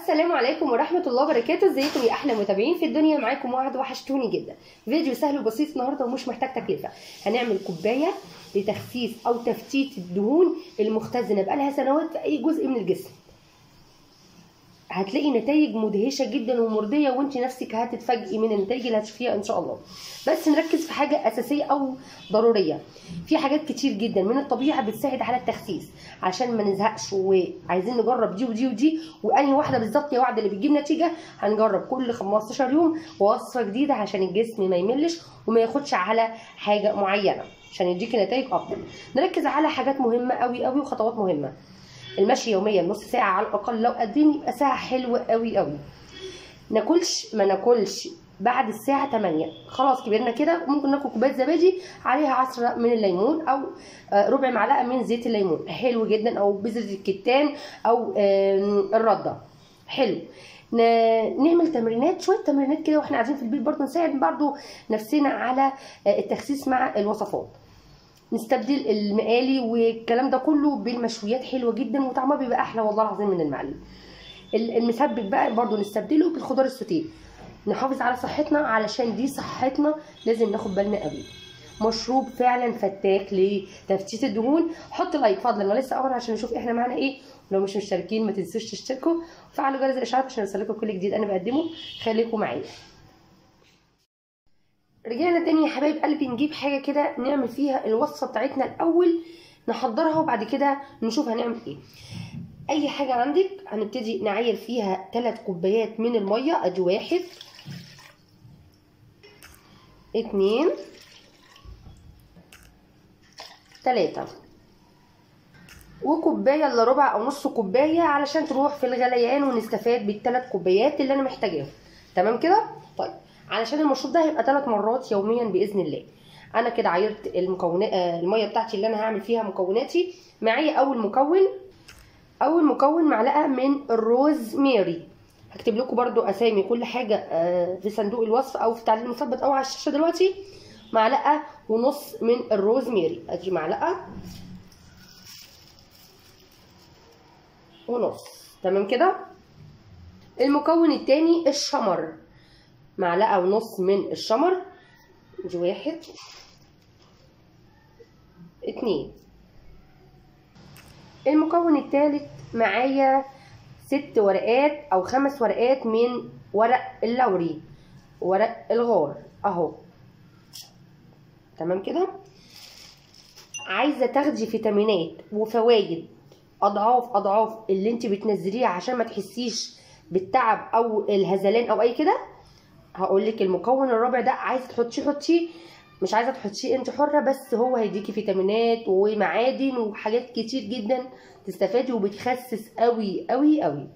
السلام عليكم ورحمة الله وبركاته ازيكم يا أحلى متابعين في الدنيا معاكم وعد وحشتوني جدا فيديو سهل وبسيط النهاردة ومش محتاج تكلفة هنعمل كوباية لتخسيس أو تفتيت الدهون المختزنة بقالها سنوات في أي جزء من الجسم هتلاقي نتائج مدهشه جدا ومرضيه وانت نفسك هتتفاجئي من النتائج اللي هتشوفيها ان شاء الله بس نركز في حاجه اساسيه او ضروريه في حاجات كتير جدا من الطبيعه بتساعد على التخسيس عشان ما نزهقش وعايزين نجرب دي ودي ودي وانهي واحده بالظبط يا واحده اللي بتجيب نتيجه هنجرب كل 15 يوم وصفه جديده عشان الجسم ما يملش وما ياخدش على حاجه معينه عشان يديكي نتائج افضل نركز على حاجات مهمه قوي قوي وخطوات مهمه المشي يوميا نص ساعه على الاقل لو قادرين يبقى ساعه حلوه قوي قوي ناكلش ما ناكلش بعد الساعة 8 خلاص كبرنا كده ممكن ناكل كوباية زبادي عليها عصرة من الليمون أو ربع معلقة من زيت الليمون حلو جدا أو بذرة الكتان أو الردة حلو نعمل تمرينات شويه تمرينات كده واحنا قاعدين في البيت برضه نساعد برضه نفسنا على التخسيس مع الوصفات نستبدل المقالي والكلام ده كله بالمشويات حلوه جدا وطعمها بيبقى احلى والله العظيم من المقلي المسبك بقى برضو نستبدله بالخضار السوتيه نحافظ على صحتنا علشان دي صحتنا لازم ناخد بالنا قوي مشروب فعلا فتاك لتفتيت الدهون حط لايك فضلا ولسه امر عشان نشوف احنا معانا ايه لو مش مشتركين ما تنسوش تشتركوا وفعلوا جرس الاشعارات عشان يوصلكم كل جديد انا بقدمه خليكم معايا رجعنا تاني يا حبايب قلبي نجيب حاجه كده نعمل فيها الوصفه بتاعتنا الاول نحضرها وبعد كده نشوف هنعمل ايه اي حاجه عندك هنبتدي نعاير فيها 3 كوبايات من الميه ادي واحد اتنين تلاتة وكوباية الا ربع او نص كوباية علشان تروح في الغليان ونستفاد بالثلاث كوبايات اللي انا محتاجاهم تمام كده طيب علشان المشروب ده هيبقى ثلاث مرات يوميا باذن الله انا كده عايرت المكونات الميه بتاعتي اللي انا هعمل فيها مكوناتي معايا اول مكون اول مكون معلقه من الروز ميري هكتب لكم برضو اسامي كل حاجه في صندوق الوصف او في التعليق المثبت او على الشاشه دلوقتي معلقه ونص من الروز ميري ادي معلقه ونص تمام كده المكون التاني الشمر معلقه ونص من الشمر دي واحد اتنين المكون الثالث معايا ست ورقات او خمس ورقات من ورق اللوري ورق الغار اهو تمام كده عايزه تاخدي فيتامينات وفوائد اضعاف اضعاف اللي انت بتنزليه عشان ما تحسيش بالتعب او الهزلان او اي كده هقول لك المكون الرابع ده عايزه تحطيه حطيه مش عايزه تحطيه انت حره بس هو هيديكي فيتامينات ومعادن وحاجات كتير جدا تستفادي وبتخسس قوي قوي قوي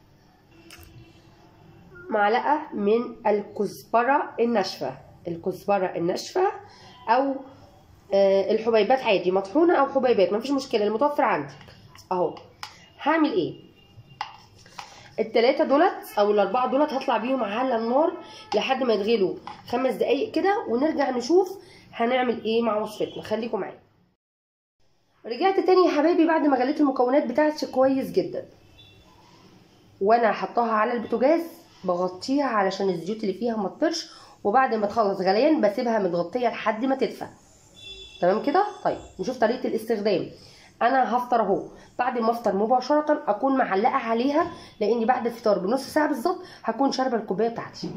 معلقه من الكزبره الناشفه الكزبره الناشفه او الحبيبات عادي مطحونه او حبيبات مفيش مشكله المتوفر عندك اهو هعمل ايه التلاتة دولت او الاربعة دولت هطلع بيهم على النار لحد ما يتغلوا خمس دقايق كده ونرجع نشوف هنعمل ايه مع وصفتنا خليكم معايا رجعت تاني يا حبايبي بعد ما غليت المكونات بتاعتي كويس جدا وانا حطاها على البوتاجاز بغطيها علشان الزيوت اللي فيها ما تطرش وبعد ما تخلص غليان بسيبها متغطيه لحد ما تدفى تمام كده طيب نشوف طريقه الاستخدام انا هفطر اهو بعد ما افطر مباشره اكون معلقه عليها لاني بعد الفطار بنص ساعه بالظبط هكون شاربه الكوبايه بتاعتي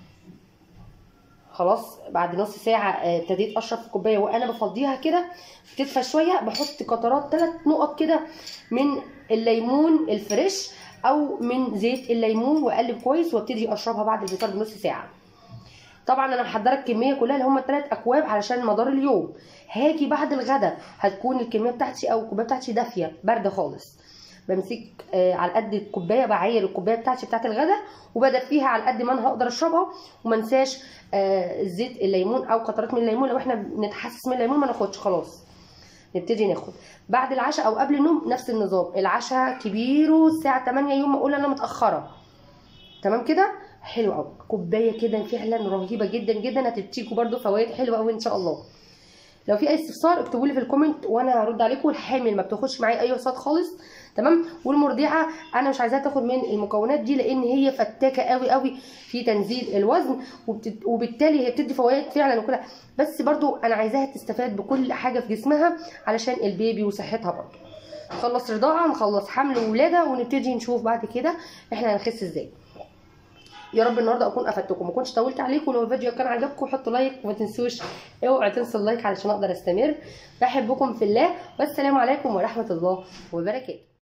خلاص بعد نص ساعه ابتديت اشرب في كوبايه وانا بفضيها كده بتدفى شويه بحط قطرات ثلاث نقط كده من الليمون الفريش او من زيت الليمون واقلب كويس وابتدي اشربها بعد الفطار بنص ساعه طبعا انا محضره الكميه كلها اللي هم الثلاث اكواب علشان مدار اليوم هاجي بعد الغدا هتكون الكميه بتاعتي او الكوبايه بتاعتي دافيه بارده خالص بمسك آه على قد الكوبايه بعاير الكوبايه بتاعتي بتاعت الغدا وبدفيها على قد ما انا هقدر اشربها وما انساش آه زيت الليمون او قطرات من الليمون لو احنا بنتحسس من الليمون ما ناخدش خلاص نبتدي ناخد بعد العشاء او قبل النوم نفس النظام العشاء كبيره الساعه 8 يوم ما اقول انا متاخره تمام كده حلو قوي كوبايه كده فعلا رهيبه جدا جدا هتديكوا برده فوائد حلوه قوي ان شاء الله لو في اي استفسار اكتبوا لي في الكومنت وانا هرد عليكم الحامل ما بتاخدش معايا اي وصفات خالص تمام والمرضعه انا مش عايزاها تاخد من المكونات دي لان هي فتاكه قوي قوي في تنزيل الوزن وبت... وبالتالي هي بتدي فوائد فعلا وكده بس برضو انا عايزاها تستفاد بكل حاجه في جسمها علشان البيبي وصحتها برضو نخلص رضاعه نخلص حمل وولاده ونبتدي نشوف بعد كده احنا هنخس ازاي يا رب النهارده اكون افدتكم ما كنتش طولت عليكم لو الفيديو كان عجبكم حطوا لايك وما تنسوش اوعوا تنسوا اللايك علشان اقدر استمر بحبكم في الله والسلام عليكم ورحمه الله وبركاته